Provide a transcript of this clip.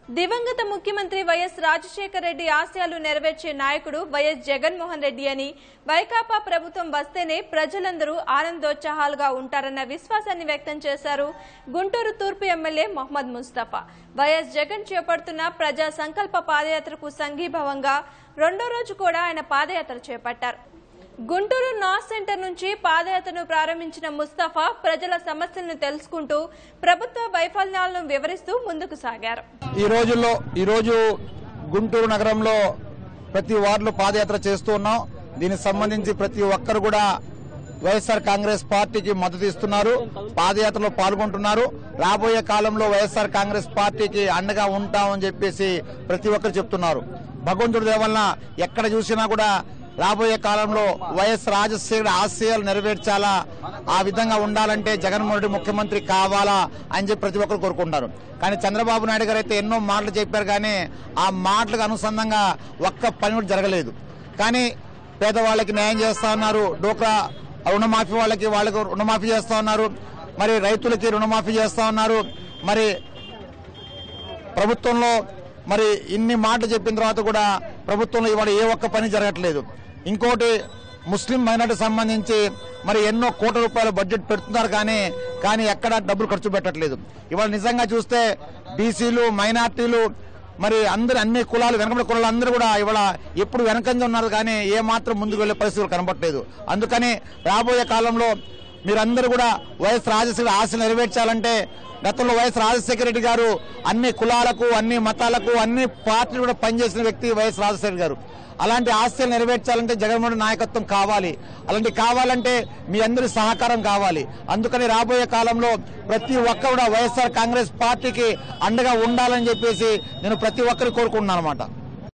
దివంగత ముఖ్యమంత్రి వైఎస్ రాజశేఖర రెడ్డి ఆశయాలు నెరవేర్చే నాయకుడు వైఎస్ జగన్మోహన్ రెడ్డి అని వైకాపా ప్రభుత్వం వస్తేనే ప్రజలందరూ ఆనందోత్సాహాలుగా ఉంటారన్న విశ్వాసాన్ని వ్యక్తం చేశారు గుంటూరు తూర్పు ఎమ్మెల్యే మొహమ్మద్ ముస్తఫా వైఎస్ జగన్ చేపడుతున్న ప్రజా సంకల్ప పాదయాత్రకు సంఘీభావంగా రెండో రోజు కూడా ఆయన పాదయాత్ర చేపట్టారు గుంటూరు నార్త్ సెంటర్ నుంచి పాదయాత్రను ప్రారంభించిన ముస్తఫా ప్రజల సమస్యలను తెలుసుకుంటూ ప్రభుత్వ వైఫల్యాలను వివరిస్తూ ముందుకు సాగారు ఈ రోజుల్లో ఈ రోజు గుంటూరు నగరంలో ప్రతి వార్డులో పాదయాత్ర చేస్తూ ఉన్నాం దీనికి సంబంధించి ప్రతి ఒక్కరు కూడా వైఎస్ఆర్ కాంగ్రెస్ పార్టీకి మద్దతు ఇస్తున్నారు పాదయాత్రలో పాల్గొంటున్నారు రాబోయే కాలంలో వైఎస్ఆర్ కాంగ్రెస్ పార్టీకి అండగా ఉంటామని చెప్పేసి ప్రతి ఒక్కరు చెప్తున్నారు భగవంతుడి దేవలన ఎక్కడ చూసినా కూడా రాబోయే కాలంలో వైఎస్ రాజశేఖర ఆశయాలు నెరవేర్చాలా ఆ విధంగా ఉండాలంటే జగన్మోహన్ రెడ్డి ముఖ్యమంత్రి కావాలా అని చెప్పి ప్రతి ఒక్కరు కోరుకుంటారు కానీ చంద్రబాబు నాయుడు గారు అయితే ఎన్నో మాటలు చెప్పారు కానీ ఆ మాటలకు అనుసంధంగా ఒక్క పని కూడా జరగలేదు కానీ పేదవాళ్ళకి న్యాయం చేస్తా ఉన్నారు డోక్రా రుణమాఫీ వాళ్ళకి వాళ్ళకి రుణమాఫీ చేస్తా ఉన్నారు మరి రైతులకి రుణమాఫీ చేస్తా ఉన్నారు మరి ప్రభుత్వంలో మరి ఇన్ని మాటలు చెప్పిన తర్వాత కూడా ప్రభుత్వంలో ఇవాళ ఏ ఒక్క పని జరగట్లేదు ఇంకోటి ముస్లిం మైనార్టీ సంబంధించి మరి ఎన్నో కోట్ల రూపాయల బడ్జెట్ పెడుతున్నారు కానీ కానీ ఎక్కడ డబ్బులు ఖర్చు పెట్టట్లేదు ఇవాళ నిజంగా చూస్తే బీసీలు మైనార్టీలు మరి అందరు అన్ని కులాలు వెనకబడి కులాలు అందరూ కూడా ఇవాళ ఎప్పుడు వెనకంజ ఉన్నారు కానీ ఏ మాత్రం ముందుకు వెళ్లే పరిస్థితులు కనబట్టలేదు అందుకని రాబోయే కాలంలో మీరందరూ కూడా వైఎస్ రాజశేఖర ఆశ నెరవేర్చాలంటే గతంలో వైఎస్ రాజశేఖర రెడ్డి గారు అన్ని కులాలకు అన్ని మతాలకు అన్ని పార్టీలు కూడా పనిచేసిన వ్యక్తి వైఎస్ రాజశేఖర గారు అలాంటి ఆశలు నెరవేర్చాలంటే జగన్మోహన్ రెడ్డి నాయకత్వం కావాలి అలాంటి కావాలంటే మీ అందరి సహకారం కావాలి అందుకని రాబోయే కాలంలో ప్రతి ఒక్కరు కూడా వైఎస్ఆర్ కాంగ్రెస్ పార్టీకి అండగా ఉండాలని చెప్పేసి నేను ప్రతి ఒక్కరు కోరుకుంటున్నాను అనమాట